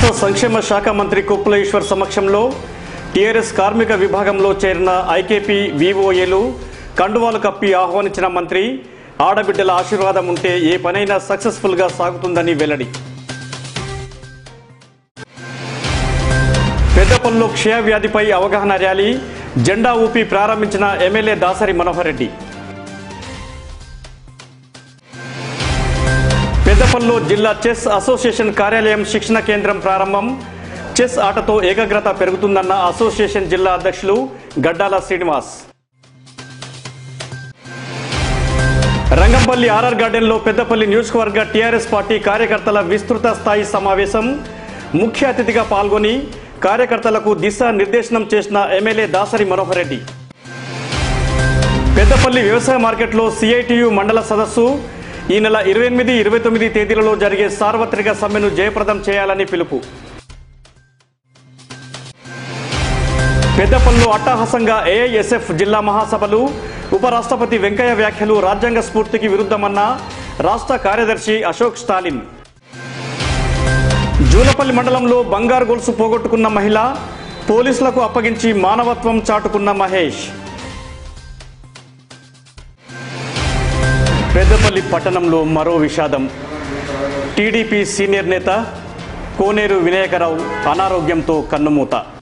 రాష్ట్ర సంక్షేమ శాఖ మంత్రి కుప్పలేశ్వర్ సమక్షంలో టీఆర్ఎస్ కార్మిక విభాగంలో చేరిన ఐకేపీ వివోఏలు కండువాలు కప్పి ఆహ్వానించిన మంత్రి ఆడబిడ్డల ఆశీర్వాదం ఉంటే ఏ పనైనా సక్సెస్ఫుల్గా సాగుతుందని వెల్లడి పెద్దపల్లిలో క్షయవ్యాధిపై అవగాహన ర్యాలీ జెండా ఊపి ప్రారంభించిన ఎమ్మెల్యే దాసరి మనోహర్ రెడ్డి పెద్దపల్లిలో జిల్లా చెస్ అసోసియేషన్ కార్యాలయం శిక్షణ కేంద్రం ప్రారంభం చెస్ ఆటతో ఏకాగ్రత పెరుగుతుందన్న అసోసియేషన్ జిల్లా అధ్యక్షులు గడ్డాల శ్రీనివాస్ రంగంపల్లి ఆర్ఆర్ గార్డెన్లో పెద్దపల్లి నియోజకవర్గ టీఆర్ఎస్ పార్టీ కార్యకర్తల విస్తృత స్థాయి సమావేశం ముఖ్య అతిథిగా పాల్గొని కార్యకర్తలకు దిశ నిర్దేశనం చేసిన ఎమ్మెల్యే దాసరి మనోహర్ రెడ్డి పెద్దపల్లి వ్యవసాయ మార్కెట్లో సిఐటియు మండల సదస్సు ఈ నెల ఇరవై ఎనిమిది ఇరవై తొమ్మిది తేదీలలో జరిగే సార్వత్రిక సమ్మెను జయప్రదం చేయాలని పిలుపు పెద్దపల్లిలో అట్టహాసంగా ఏఐఎస్ఎఫ్ జిల్లా మహాసభలు ఉపరాష్ట్రపతి వెంకయ్య వ్యాఖ్యలు రాజ్యాంగ స్ఫూర్తికి విరుద్ధమన్న రాష్ట్ర కార్యదర్శి అశోక్ స్టాలిన్ జూలపల్లి మండలంలో బంగారు గొలుసు పోగొట్టుకున్న మహిళ పోలీసులకు అప్పగించి మానవత్వం చాటుకున్న మహేష్ పెద్దపల్లి పట్టణంలో మరో విషాదం టీడీపీ సీనియర్ నేత కోనేరు వినాయకరావు అనారోగ్యంతో కన్నుమూత